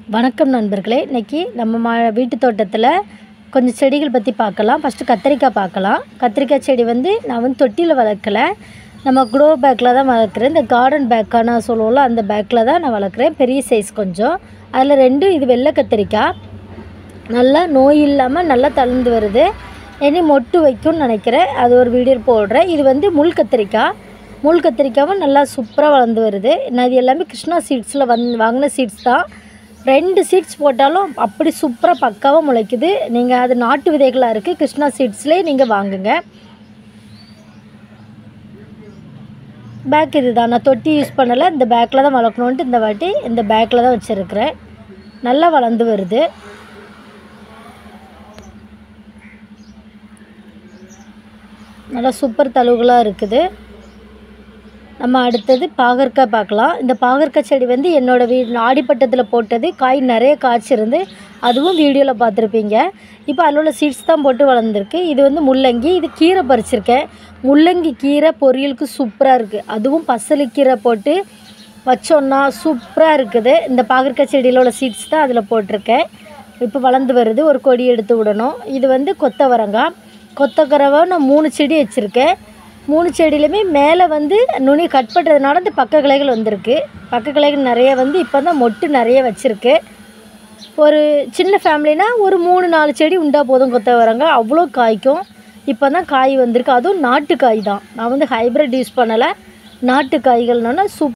வணக்கம் நண்பர்களே இன்றைக்கி நம்ம மா வீட்டு தோட்டத்தில் கொஞ்சம் செடிகள் பற்றி பார்க்கலாம் ஃபஸ்ட்டு கத்திரிக்காய் பார்க்கலாம் கத்திரிக்காய் செடி வந்து நான் வந்து தொட்டியில் வளர்க்கல நம்ம க்ரோ பேக்கில் தான் வளர்க்குறேன் இந்த கார்டன் பேக்கான சொல்லுவோம்ல அந்த பேக்கில் தான் நான் வளர்க்குறேன் பெரிய சைஸ் கொஞ்சம் அதில் ரெண்டு இது வெள்ளை கத்திரிக்காய் நல்லா நோய் இல்லாமல் நல்லா தளர்ந்து வருது இனி மொட்டு வைக்கும்னு நினைக்கிறேன் அது ஒரு வீடியோ போடுறேன் இது வந்து முள் கத்திரிக்காய் முள் கத்திரிக்காவும் நல்லா சூப்பராக வளர்ந்து வருது நான் இது எல்லாமே கிருஷ்ணா சீட்ஸில் வந் வாங்கின சீட்ஸ் தான் ரெண்டு சீட்ஸ் போட்டாலும் அப்படி சூப்பராக பக்காவாக முளைக்குது நீங்கள் அது நாட்டு விதைகளாக இருக்குது கிருஷ்ணா சீட்ஸ்லேயே நீங்கள் வாங்குங்க பேக் இது தான் நான் தொட்டி யூஸ் பண்ணலை இந்த பேக்கில் தான் வளர்க்கணுன்ட்டு இந்த வாட்டி இந்த பேக்கில் தான் வச்சுருக்கிறேன் நல்லா வளர்ந்து வருது நல்லா சூப்பர் தழுவுகளாக இருக்குது நம்ம அடுத்தது பாகற்காய் பார்க்கலாம் இந்த பாகற்காய் செடி வந்து என்னோடய வீ ஆடிப்பட்டத்தில் போட்டது காய் நிறைய காய்ச்சிருந்து அதுவும் வீடியோவில் பார்த்துருப்பீங்க இப்போ அதில் உள்ள சீட்ஸ் தான் போட்டு வளர்ந்துருக்கு இது வந்து முள்ளங்கி இது கீரை பறிச்சிருக்கேன் முள்ளங்கி கீரை பொரியலுக்கு சூப்பராக இருக்குது அதுவும் பசலிக்கீரை போட்டு வச்சோன்னா சூப்பராக இருக்குது இந்த பாகற்காய் செடியில் உள்ள சீட்ஸ் தான் அதில் போட்டிருக்கேன் இப்போ வளர்ந்து வருது ஒரு கொடி எடுத்து விடணும் இது வந்து கொத்தவரங்காய் கொத்தக்கரவை நான் மூணு செடி வச்சுருக்கேன் மூணு செடியிலுமே மேலே வந்து நுனி கட் பண்ணுறதுனால இந்த பக்க கிளைகள் வந்திருக்கு பக்க கிளைகள் நிறைய வந்து இப்போ தான் மொட்டு நிறைய வச்சுருக்கு ஒரு சின்ன ஃபேமிலினா ஒரு மூணு நாலு செடி உண்டா போதும் கொத்தவரங்காய் அவ்வளோ காய்க்கும் இப்போ தான் காய் வந்திருக்கு அதுவும் நாட்டு காய் தான் நான் வந்து ஹைப்ரிட் யூஸ் பண்ணலை நாட்டு காய்கள்னால சூப்